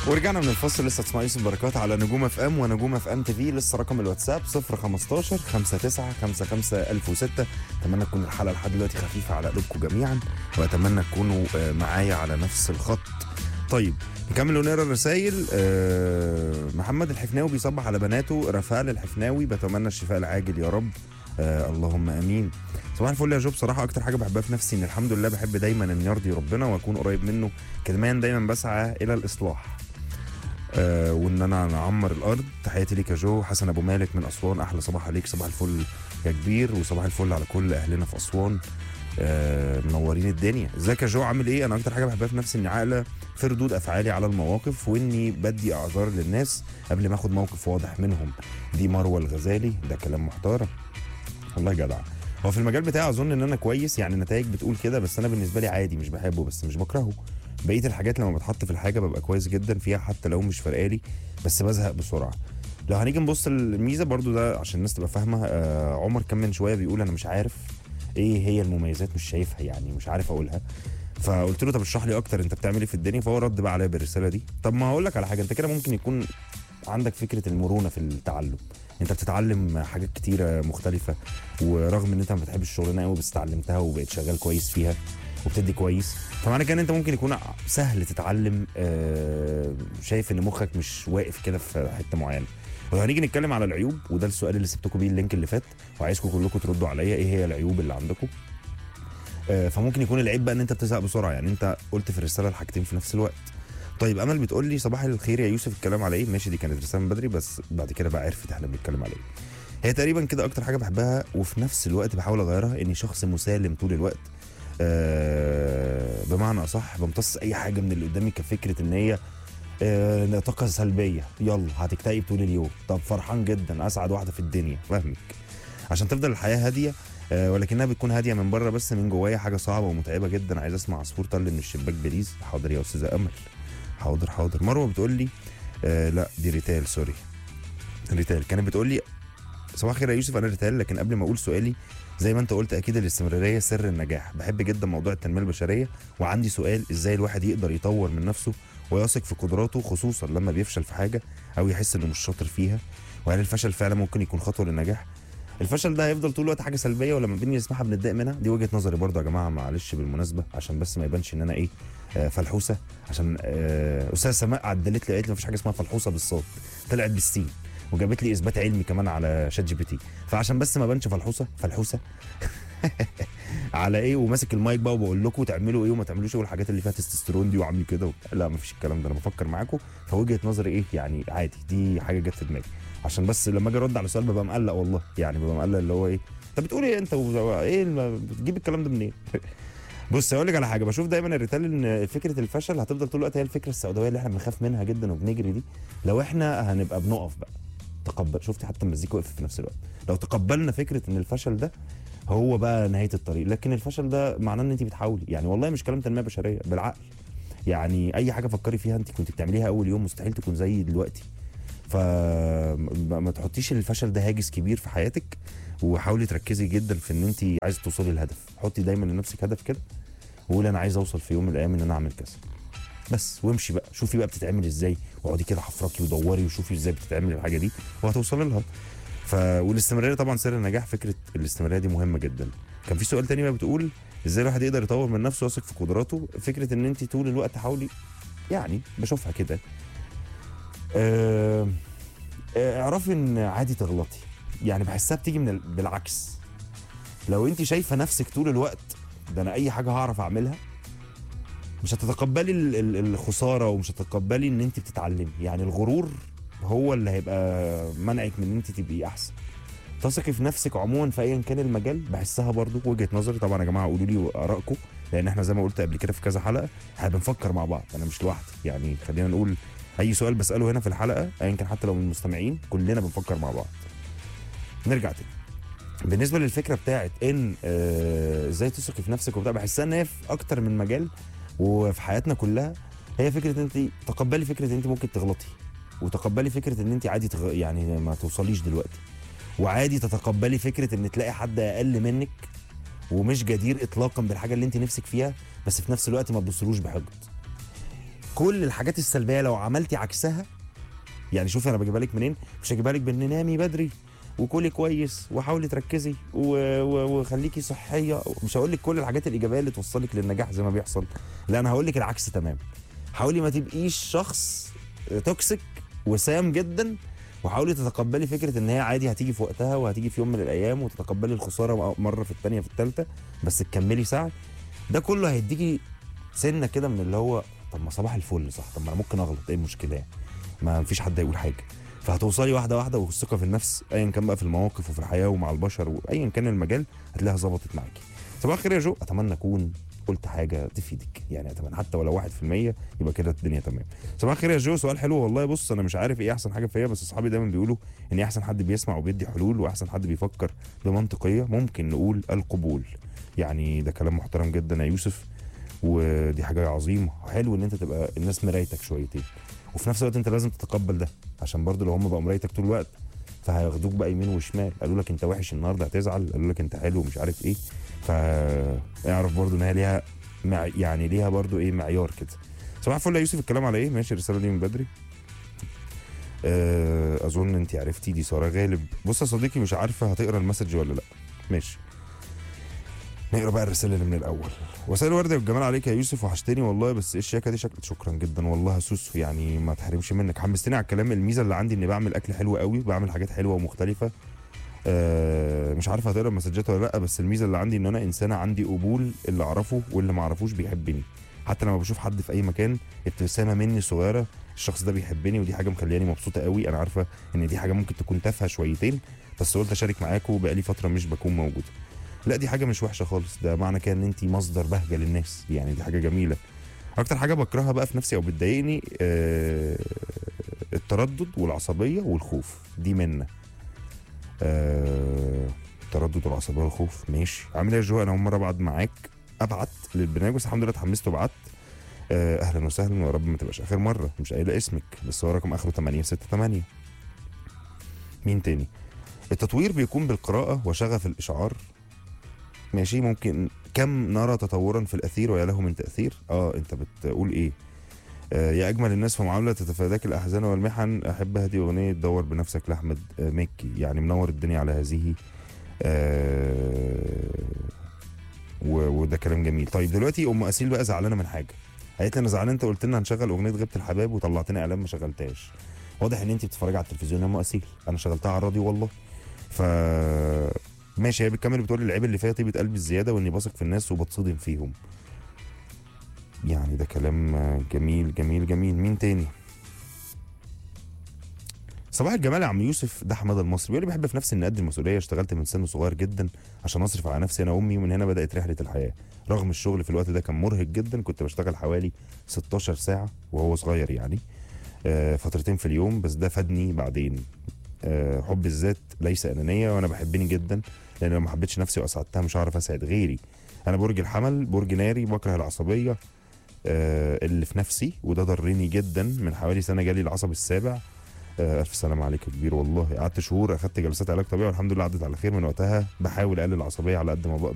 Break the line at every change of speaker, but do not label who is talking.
ورجعنا من الفصل لسه تسمع يوسف بركات على نجوم اف ام ونجوم اف ام تي في لسه رقم الواتساب 015 59 55 1006 اتمنى تكون الحلقه لحد دلوقتي خفيفه على قلوبكم جميعا واتمنى تكونوا آه، معايا على نفس الخط طيب نكمل ونقرا الرسايل آه، محمد الحفناوي بيصبح على بناته رفال الحفناوي بتمنى الشفاء العاجل يا رب آه اللهم امين صباح الفل يا جو بصراحه اكتر حاجه بحبها في نفسي ان الحمد لله بحب دايما ان يرضي ربنا واكون قريب منه كمان دايما بسعى الى الاصلاح آه وان انا نعمر الارض تحياتي ليك يا جو حسن ابو مالك من اسوان احلى صباح عليك صباح الفل يا كبير وصباح الفل على كل اهلنا في اسوان آه منورين الدنيا ازيك يا جو عامل ايه انا اكتر حاجه بحبها في نفسي اني عاقله في ردود افعالي على المواقف واني بدي اعذار للناس قبل ما اخد موقف واضح منهم دي مروه الغزالي ده كلام محترم والله جدع هو في المجال بتاعي اظن ان انا كويس يعني النتائج بتقول كده بس انا بالنسبه لي عادي مش بحبه بس مش بكرهه بقيه الحاجات لما بتحط في الحاجه ببقى كويس جدا فيها حتى لو مش فارقالي بس بزهق بسرعه لو هنيجي نبص الميزه برضو ده عشان الناس تبقى فاهمه آه عمر كان من شويه بيقول انا مش عارف ايه هي المميزات مش شايفها يعني مش عارف اقولها فقلت له طب اشرح لي اكتر انت بتعمل ايه في الدنيا فهو رد بقى عليا بالرساله دي طب ما هقول لك على حاجه انت كده ممكن يكون عندك فكره المرونه في التعلم انت بتتعلم حاجات كتيره مختلفه ورغم ان انت ما بتحبش الشغلانه قوي بس اتعلمتها وبقيت شغال كويس فيها وبتدي كويس فمعنى كده ان انت ممكن يكون سهل تتعلم آه، شايف ان مخك مش واقف كده في حته معينه وهنيجي نتكلم على العيوب وده السؤال اللي سبتكم بيه اللينك اللي فات وعايزكم كلكم تردوا عليا ايه هي العيوب اللي عندكم آه، فممكن يكون العيب بقى ان انت بتزهق بسرعه يعني انت قلت في الرساله الحاجتين في نفس الوقت طيب امل بتقول لي صباح الخير يا يوسف الكلام على ايه ماشي دي كانت رساله من بدري بس بعد كده بقى عرفت احنا بنتكلم على ايه هي تقريبا كده اكتر حاجه بحبها وفي نفس الوقت بحاول اغيرها اني شخص مسالم طول الوقت آه بمعنى اصح بمتص اي حاجه من اللي قدامي كفكره ان هي آه طاقه سلبيه يلا هتكتئب طول اليوم طب فرحان جدا اسعد واحده في الدنيا فاهمك عشان تفضل الحياه هاديه آه ولكنها بتكون هاديه من بره بس من جوايا حاجه صعبه ومتعبه جدا عايز اسمع عصفور طل من الشباك بليز حاضر يا استاذه امل حاضر حاضر مروه بتقول لي آه لا دي ريتال سوري ريتال كانت بتقول لي صباح الخير يا يوسف انا ريتال لكن قبل ما اقول سؤالي زي ما انت قلت اكيد الاستمراريه سر النجاح بحب جدا موضوع التنميه البشريه وعندي سؤال ازاي الواحد يقدر يطور من نفسه ويثق في قدراته خصوصا لما بيفشل في حاجه او يحس انه مش شاطر فيها وهل الفشل فعلا ممكن يكون خطوه للنجاح الفشل ده هيفضل طول الوقت حاجه سلبيه ولما بنيجي نسمعها بنتضايق منها دي وجهه نظري برضه يا جماعه معلش بالمناسبه عشان بس ما يبانش ان انا ايه آه فلحوسه عشان آه استاذه سماء عدلت لي قالت لي مفيش حاجه اسمها فلحوسه بالصوت طلعت بالسين وجابت لي اثبات علمي كمان على شات جي بي تي فعشان بس ما بانش فلحوسه فلحوسه على ايه وماسك المايك بقى وبقول لكم تعملوا ايه وما تعملوش ايه والحاجات اللي فيها تستوستيرون دي وعامل كده وبتاع. لا مفيش الكلام ده انا بفكر معاكم فوجهه نظري ايه يعني عادي دي حاجه جت في دماغي عشان بس لما اجي ارد على السؤال ببقى مقلق والله يعني ببقى مقلق اللي هو ايه انت بتقول ايه انت و- ايه الم- بتجيب الكلام ده منين بص اقول لك على حاجه بشوف دايما الريتال ان فكره الفشل هتفضل طول الوقت هي الفكره السوداويه اللي احنا بنخاف منها جدا وبنجري دي لو احنا هنبقى بنقف بقى تقبل شفتي حتى المزيكا وقفت في نفس الوقت لو تقبلنا فكره ان الفشل ده هو بقى نهايه الطريق لكن الفشل ده معناه ان انت بتحاولي يعني والله مش كلام تنميه بشريه بالعقل يعني اي حاجه فكري فيها انت كنت بتعمليها اول يوم مستحيل تكون زي دلوقتي فما ما تحطيش الفشل ده هاجس كبير في حياتك وحاولي تركزي جدا في ان انت عايزه توصلي للهدف حطي دايما لنفسك هدف كده وقولي انا عايز اوصل في يوم من الايام ان انا اعمل كذا بس وامشي بقى شوفي بقى بتتعمل ازاي واقعدي كده حفركي ودوري وشوفي ازاي بتتعمل الحاجه دي وهتوصلي لها ف والاستمراريه طبعا سر النجاح فكره الاستمراريه دي مهمه جدا كان في سؤال تاني بقى بتقول ازاي الواحد يقدر يطور من نفسه ويثق في قدراته فكره ان انت طول الوقت حاولي يعني بشوفها كده آه، آه، اعرفي ان عادي تغلطي يعني بحسها بتيجي من ال- بالعكس لو انت شايفه نفسك طول الوقت ده انا اي حاجه هعرف اعملها مش هتتقبلي ال- ال- الخساره ومش هتتقبلي ان انت بتتعلمي يعني الغرور هو اللي هيبقى منعك من ان انت تبقي احسن تثقي في نفسك عموما في ايا كان المجال بحسها برضو وجهه نظري طبعا يا جماعه قولوا لي ارائكم لان احنا زي ما قلت قبل كده في كذا حلقه احنا بنفكر مع بعض انا مش لوحدي يعني خلينا نقول اي سؤال بساله هنا في الحلقه ايا كان حتى لو من المستمعين كلنا بنفكر مع بعض نرجع تاني بالنسبه للفكره بتاعت ان آه، ازاي تثقي في نفسك وبتاع بحسها ان هي في اكتر من مجال وفي حياتنا كلها هي فكره ان انت تقبلي فكره ان انت ممكن تغلطي وتقبلي فكره ان انت عادي تغ... يعني ما توصليش دلوقتي وعادي تتقبلي فكره ان تلاقي حد اقل منك ومش جدير اطلاقا بالحاجه اللي انت نفسك فيها بس في نفس الوقت ما تبصلوش بحقد كل الحاجات السلبيه لو عملتي عكسها يعني شوفي انا بجيبها لك منين مش هجيبها لك بان نامي بدري وكلي كويس وحاولي تركزي و- و- وخليكي صحيه مش هقول لك كل الحاجات الايجابيه اللي توصلك للنجاح زي ما بيحصل لا انا هقول لك العكس تمام حاولي ما تبقيش شخص توكسيك وسام جدا وحاولي تتقبلي فكره ان هي عادي هتيجي في وقتها وهتيجي في يوم من الايام وتتقبلي الخساره مره في الثانيه في الثالثه بس تكملي سعي ده كله هيديكي سنه كده من اللي هو طب ما صباح الفل صح طب ما انا ممكن اغلط ايه المشكله يعني ما فيش حد هيقول حاجه فهتوصلي واحده واحده والثقه في النفس ايا كان بقى في المواقف وفي الحياه ومع البشر وايا كان المجال هتلاقيها ظبطت معاكي صباح الخير يا جو اتمنى اكون قلت حاجه تفيدك يعني اتمنى حتى ولو 1% يبقى كده الدنيا تمام صباح الخير يا جو سؤال حلو والله بص انا مش عارف ايه احسن حاجه فيا بس اصحابي دايما بيقولوا ان احسن حد بيسمع وبيدي حلول واحسن حد بيفكر بمنطقيه ممكن نقول القبول يعني ده كلام محترم جدا يا يوسف ودي حاجه عظيمه حلو ان انت تبقى الناس مرايتك شويتين وفي نفس الوقت انت لازم تتقبل ده عشان برضه لو هم بقوا مرايتك طول الوقت فهياخدوك بقى يمين وشمال قالوا لك انت وحش النهارده هتزعل قالوا لك انت حلو ومش عارف ايه فاعرف برضه ان هي ليها مع يعني ليها برضه ايه معيار كده صباح الفل يا يوسف الكلام على ايه ماشي الرساله دي من بدري آه، اظن انت عرفتي دي ساره غالب بص يا صديقي مش عارفه هتقرا المسج ولا لا ماشي نقرا بقى الرساله اللي من الاول وسائل ورده والجمال عليك يا يوسف وحشتني والله بس ايه الشياكه دي شكل شكرا جدا والله يا سوسو يعني ما تحرمش منك حمستني على الكلام الميزه اللي عندي اني بعمل اكل حلو قوي بعمل حاجات حلوه ومختلفه آه مش عارف هتقرا المسجات ولا لا بس الميزه اللي عندي ان انا انسانه عندي قبول اللي اعرفه واللي ما اعرفوش بيحبني حتى لما بشوف حد في اي مكان ابتسامه مني صغيره الشخص ده بيحبني ودي حاجه مخلياني مبسوطه قوي انا عارفه ان دي حاجه ممكن تكون تافهه شويتين بس قلت اشارك معاكم بقالي فتره مش بكون موجود لا دي حاجه مش وحشه خالص ده معنى كده ان انت مصدر بهجه للناس يعني دي حاجه جميله اكتر حاجه بكرهها بقى في نفسي او بتضايقني آه التردد والعصبيه والخوف دي منا آه التردد والعصبيه والخوف ماشي عامل ايه يا جو انا اول مره ابعت معاك ابعت للبرنامج بس الحمد لله اتحمست وبعت آه اهلا وسهلا ويا رب ما تبقاش اخر مره مش قايله اسمك بس هو رقم اخره 868 مين تاني التطوير بيكون بالقراءه وشغف الاشعار ماشي ممكن كم نرى تطورا في الاثير ويا له من تاثير اه انت بتقول ايه آه يا اجمل الناس في معامله تتفاداك الاحزان والمحن احب هذه اغنيه دور بنفسك لاحمد آه مكي يعني منور الدنيا على هذه آه و- وده كلام جميل طيب دلوقتي ام اسيل بقى زعلانه من حاجه قالت لي انا زعلانه انت قلت لنا هنشغل اغنيه غيبه الحباب وطلعتنا اعلان ما شغلتهاش واضح ان انت بتتفرجي على التلفزيون يا ام اسيل انا شغلتها على الراديو والله ف ماشي هي بتكمل بتقول العيب اللي فيها طيبه قلبي الزياده واني بثق في الناس وبتصدم فيهم يعني ده كلام جميل جميل جميل مين تاني صباح الجمال يا عم يوسف ده حماده المصري بيقول لي بحب في نفسي اني قد المسؤوليه اشتغلت من سن صغير جدا عشان اصرف على نفسي انا وامي ومن هنا بدات رحله الحياه رغم الشغل في الوقت ده كان مرهق جدا كنت بشتغل حوالي 16 ساعه وهو صغير يعني آه، فترتين في اليوم بس ده فادني بعدين آه، حب الذات ليس انانيه وانا بحبني جدا لان لو ما حبيتش نفسي واسعدتها مش هعرف اسعد غيري انا برج الحمل برج ناري بكره العصبيه آه، اللي في نفسي وده ضرني جدا من حوالي سنه جالي العصب السابع آه، الف سلامه عليك يا كبير والله قعدت شهور اخدت جلسات علاج طبيعي والحمد لله عدت على خير من وقتها بحاول اقلل العصبيه على قد ما بقدر